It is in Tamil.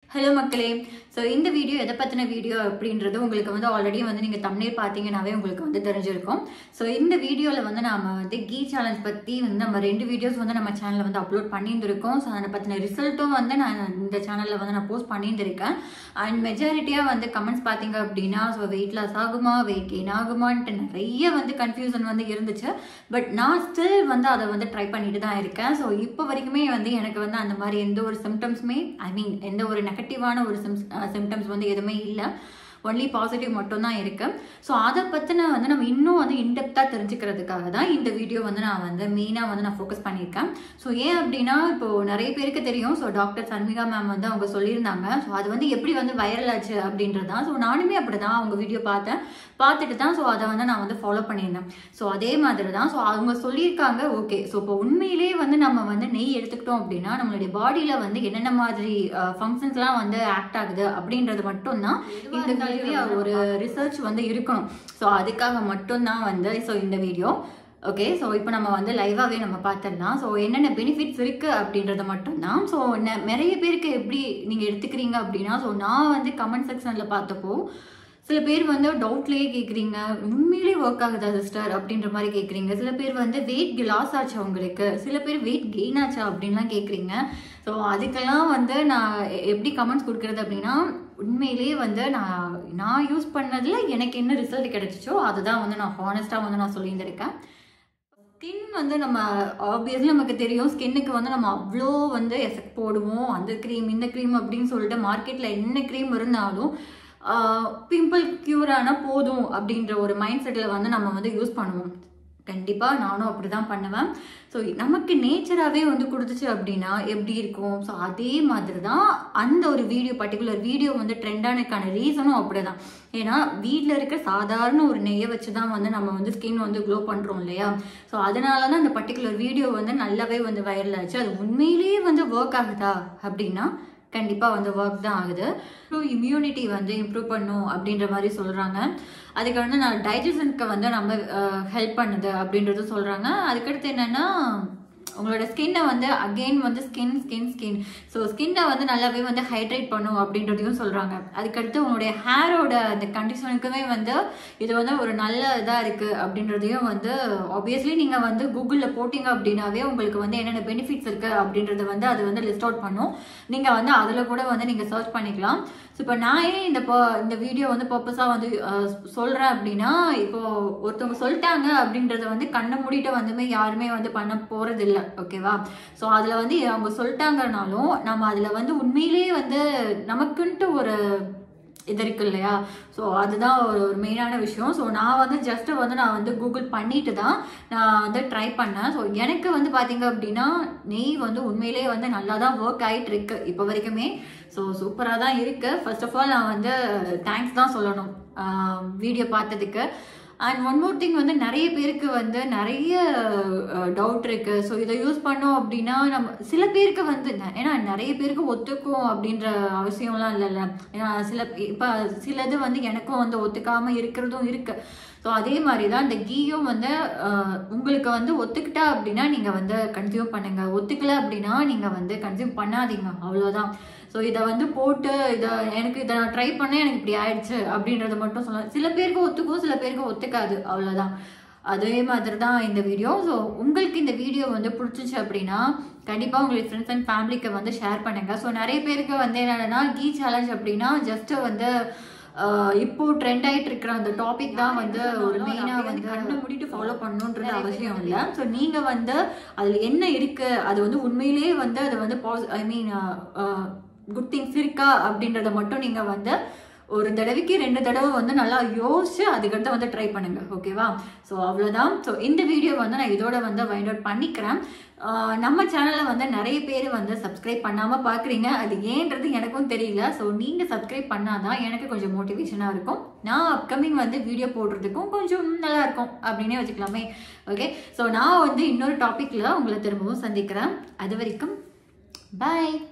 ஹலோ மக்களே ஸோ இந்த வீடியோ எதை பற்றின வீடியோ அப்படின்றது உங்களுக்கு வந்து ஆல்ரெடி வந்து நீங்கள் தமிழே பார்த்தீங்கன்னாவே உங்களுக்கு வந்து தெரிஞ்சிருக்கும் ஸோ இந்த வீடியோவில் வந்து நாம வந்து கீ சேலஞ்ச் பற்றி வந்து நம்ம ரெண்டு வீடியோஸ் வந்து நம்ம சேனலில் வந்து அப்லோட் பண்ணியிருந்திருக்கோம் ஸோ அதை பற்றின ரிசல்ட்டும் வந்து நான் இந்த சேனலில் வந்து நான் போஸ்ட் பண்ணியிருந்திருக்கேன் அண்ட் மெஜாரிட்டியாக வந்து கமெண்ட்ஸ் பார்த்தீங்க அப்படின்னா ஸோ வெயிட் லாஸ் ஆகுமா வெயிட் கெயின் ஆகுமான்ட்டு நிறைய வந்து கன்ஃபியூஷன் வந்து இருந்துச்சு பட் நான் ஸ்டில் வந்து அதை வந்து ட்ரை பண்ணிட்டு தான் இருக்கேன் ஸோ இப்போ வரைக்குமே வந்து எனக்கு வந்து அந்த மாதிரி எந்த ஒரு சிம்டம்ஸுமே ஐ மீன் எந்த ஒரு நெகட்டிவான ஒரு சிம்ஸ் சிம்டம்ஸ் வந்து எதுவுமே இல்லை ஒன்லி பாசிட்டிவ் மட்டும்தான் இருக்கு ஸோ அதை பற்றின வந்து நம்ம இன்னும் வந்து இன்டெப்த்தாக தெரிஞ்சுக்கிறதுக்காக தான் இந்த வீடியோ வந்து நான் வந்து மெயினாக வந்து நான் ஃபோக்கஸ் பண்ணியிருக்கேன் ஸோ ஏன் அப்படின்னா இப்போ நிறைய பேருக்கு தெரியும் ஸோ டாக்டர் சன்மிகா மேம் வந்து அவங்க சொல்லியிருந்தாங்க ஸோ அது வந்து எப்படி வந்து வைரல் ஆச்சு அப்படின்றது தான் ஸோ நானுமே அப்படி தான் அவங்க வீடியோ பார்த்தேன் பார்த்துட்டு தான் ஸோ அதை வந்து நான் வந்து ஃபாலோ பண்ணியிருந்தேன் ஸோ அதே மாதிரி தான் ஸோ அவங்க சொல்லியிருக்காங்க ஓகே ஸோ இப்போ உண்மையிலேயே வந்து நம்ம வந்து நெய் எடுத்துக்கிட்டோம் அப்படின்னா நம்மளுடைய பாடியில் வந்து என்னென்ன மாதிரி ஃபங்க்ஷன்ஸ்லாம் வந்து ஆக்ட் ஆகுது அப்படின்றது மட்டும்தான் இந்த கல்வி ஒரு ரிசர்ச் வந்து இருக்கணும் ஸோ அதுக்காக மட்டும்தான் வந்து ஸோ இந்த வீடியோ ஓகே ஸோ இப்போ நம்ம வந்து லைவாகவே நம்ம பார்த்துடலாம் ஸோ என்னென்ன பெனிஃபிட்ஸ் இருக்குது அப்படின்றத மட்டும்தான் ஸோ நிறைய பேருக்கு எப்படி நீங்கள் எடுத்துக்கிறீங்க அப்படின்னா ஸோ நான் வந்து கமெண்ட் செக்ஷனில் பார்த்தப்போ சில பேர் வந்து டவுட்லேயே கேட்குறீங்க உண்மையிலே ஒர்க் ஆகுதா சிஸ்டர் அப்படின்ற மாதிரி கேட்குறீங்க சில பேர் வந்து வெயிட் லாஸ் ஆச்சு அவங்களுக்கு சில பேர் வெயிட் கெயின் ஆச்சா அப்படின்லாம் கேட்குறீங்க ஸோ அதுக்கெல்லாம் வந்து நான் எப்படி கமெண்ட்ஸ் கொடுக்குறது அப்படின்னா உண்மையிலேயே வந்து நான் நான் யூஸ் பண்ணதில் எனக்கு என்ன ரிசல்ட் கிடைச்சிச்சோ அதுதான் வந்து நான் ஹானஸ்ட்டாக வந்து நான் சொல்லியிருந்திருக்கேன் ஸ்கின் வந்து நம்ம ஆப்வியஸ்லி நமக்கு தெரியும் ஸ்கின்னுக்கு வந்து நம்ம அவ்வளோ வந்து எஃபெக்ட் போடுவோம் அந்த க்ரீம் இந்த க்ரீம் அப்படின்னு சொல்லிட்டு மார்க்கெட்டில் என்ன க்ரீம் இருந்தாலும் பிம்பிள் க்யூர் ஆனால் போதும் அப்படின்ற ஒரு மைண்ட் செட்டில் வந்து நம்ம வந்து யூஸ் பண்ணுவோம் கண்டிப்பாக நானும் அப்படி தான் பண்ணுவேன் ஸோ நமக்கு நேச்சராகவே வந்து கொடுத்துச்சு அப்படின்னா எப்படி இருக்கும் ஸோ அதே மாதிரி தான் அந்த ஒரு வீடியோ பர்டிகுலர் வீடியோ வந்து ட்ரெண்டானதுக்கான ரீசனும் அப்படி தான் ஏன்னா வீட்டில் இருக்க சாதாரண ஒரு நெய்யை வச்சு தான் வந்து நம்ம வந்து ஸ்கின் வந்து க்ளோ பண்ணுறோம் இல்லையா ஸோ அதனால தான் அந்த பர்டிகுலர் வீடியோ வந்து நல்லாவே வந்து வைரல் ஆச்சு அது உண்மையிலேயே வந்து ஒர்க் ஆகுதா அப்படின்னா கண்டிப்பாக வந்து ஒர்க் தான் ஆகுது ஸோ இம்யூனிட்டி வந்து இம்ப்ரூவ் பண்ணும் அப்படின்ற மாதிரி சொல்கிறாங்க அதுக்கு வந்து நான் டைஜஷனுக்கு வந்து நம்ம ஹெல்ப் பண்ணுது அப்படின்றது சொல்கிறாங்க அதுக்கடுத்து என்னென்னா உங்களோட ஸ்கின்னை வந்து அகெயின் வந்து ஸ்கின் ஸ்கின் ஸ்கின் ஸோ ஸ்கின்னை வந்து நல்லாவே வந்து ஹைட்ரேட் பண்ணும் அப்படின்றதையும் சொல்கிறாங்க அதுக்கடுத்து உங்களுடைய ஹேரோட அந்த கண்டிஷனுக்குமே வந்து இது வந்து ஒரு நல்ல இதாக இருக்குது அப்படின்றதையும் வந்து ஆப்வியஸ்லி நீங்கள் வந்து கூகுளில் போட்டிங்க அப்படின்னாவே உங்களுக்கு வந்து என்னென்ன பெனிஃபிட்ஸ் இருக்குது அப்படின்றத வந்து அது வந்து லிஸ்ட் அவுட் பண்ணும் நீங்கள் வந்து அதில் கூட வந்து நீங்கள் சர்ச் பண்ணிக்கலாம் ஸோ இப்போ நான் ஏன் இந்த இந்த வீடியோ வந்து பர்பஸாக வந்து சொல்கிறேன் அப்படின்னா இப்போ ஒருத்தவங்க சொல்லிட்டாங்க அப்படின்றத வந்து கண்ணை மூடிட்டு வந்துமே யாருமே வந்து பண்ண போகிறது இல்லை ஓகேவா ஸோ அதில் வந்து அவங்க சொல்லிட்டாங்கனாலும் நம்ம அதில் வந்து உண்மையிலேயே வந்து நமக்குன்ட்டு ஒரு இது இருக்கு இல்லையா ஸோ அதுதான் ஒரு ஒரு மெயினான விஷயம் ஸோ நான் வந்து ஜஸ்ட்டு வந்து நான் வந்து கூகுள் பண்ணிட்டு தான் நான் வந்து ட்ரை பண்ணேன் ஸோ எனக்கு வந்து பார்த்தீங்க அப்படின்னா நெய் வந்து உண்மையிலேயே வந்து நல்லா தான் ஒர்க் ஆகிட்டு இருக்கு இப்போ வரைக்குமே ஸோ சூப்பராக தான் இருக்குது ஃபர்ஸ்ட் ஆஃப் ஆல் நான் வந்து தேங்க்ஸ் தான் சொல்லணும் வீடியோ பார்த்ததுக்கு அண்ட் ஒன் மோர் திங் வந்து நிறைய பேருக்கு வந்து நிறைய டவுட் இருக்கு ஸோ இதை யூஸ் பண்ணோம் அப்படின்னா நம்ம சில பேருக்கு வந்து ஏன்னா நிறைய பேருக்கு ஒத்துக்கும் அப்படின்ற அவசியம்லாம் இல்லைல்ல ஏன்னா சில இப்போ சிலது வந்து எனக்கும் வந்து ஒத்துக்காம இருக்கிறதும் இருக்கு ஸோ அதே மாதிரி தான் இந்த கீயும் வந்து உங்களுக்கு வந்து ஒத்துக்கிட்டா அப்படின்னா நீங்கள் வந்து கன்சியூம் பண்ணுங்க ஒத்துக்கல அப்படின்னா நீங்கள் வந்து கன்சியூம் பண்ணாதீங்க அவ்வளோதான் ஸோ இதை வந்து போட்டு இதை எனக்கு இதை நான் ட்ரை பண்ணேன் எனக்கு இப்படி ஆயிடுச்சு அப்படின்றத மட்டும் சொல்லலாம் சில பேருக்கு ஒத்துக்கும் சில பேருக்கு ஒத்துக்காது அவ்வளோதான் அதே மாதிரி தான் இந்த வீடியோ ஸோ உங்களுக்கு இந்த வீடியோ வந்து பிடிச்சிச்சு அப்படின்னா கண்டிப்பாக உங்களுக்கு ஃப்ரெண்ட்ஸ் அண்ட் ஃபேமிலிக்கு வந்து ஷேர் பண்ணுங்கள் ஸோ நிறைய பேருக்கு வந்து என்னென்னா கீ சேலஞ்ச் அப்படின்னா ஜஸ்ட்டு வந்து இப்போ ட்ரெண்ட் ஆகிட்டு இருக்கிற அந்த டாபிக் தான் வந்து ஒரு மெயினாக வந்து கண்ணை மூடிட்டு ஃபாலோ பண்ணணுன்றது அவசியம் இல்லை ஸோ நீங்கள் வந்து அதில் என்ன இருக்குது அது வந்து உண்மையிலேயே வந்து அது வந்து boss I mean good things இருக்கா அப்படின்றத மட்டும் நீங்கள் வந்து ஒரு தடவைக்கு ரெண்டு தடவை வந்து நல்லா யோசிச்சு அதுக்கடுத்து வந்து ட்ரை பண்ணுங்க ஓகேவா ஸோ அவ்வளோதான் ஸோ இந்த வீடியோ வந்து நான் இதோட வந்து வைண்ட் அவுட் பண்ணிக்கிறேன் நம்ம சேனலில் வந்து நிறைய பேர் வந்து சப்ஸ்கிரைப் பண்ணாமல் பார்க்குறீங்க அது ஏன்றது எனக்கும் தெரியல ஸோ நீங்கள் சப்ஸ்கிரைப் பண்ணாதான் எனக்கு கொஞ்சம் மோட்டிவேஷனாக இருக்கும் நான் அப்கமிங் வந்து வீடியோ போடுறதுக்கும் கொஞ்சம் நல்லா இருக்கும் அப்படின்னே வச்சுக்கலாமே ஓகே ஸோ நான் வந்து இன்னொரு டாப்பிக்கில் உங்களை திரும்பவும் சந்திக்கிறேன் அது வரைக்கும் பாய்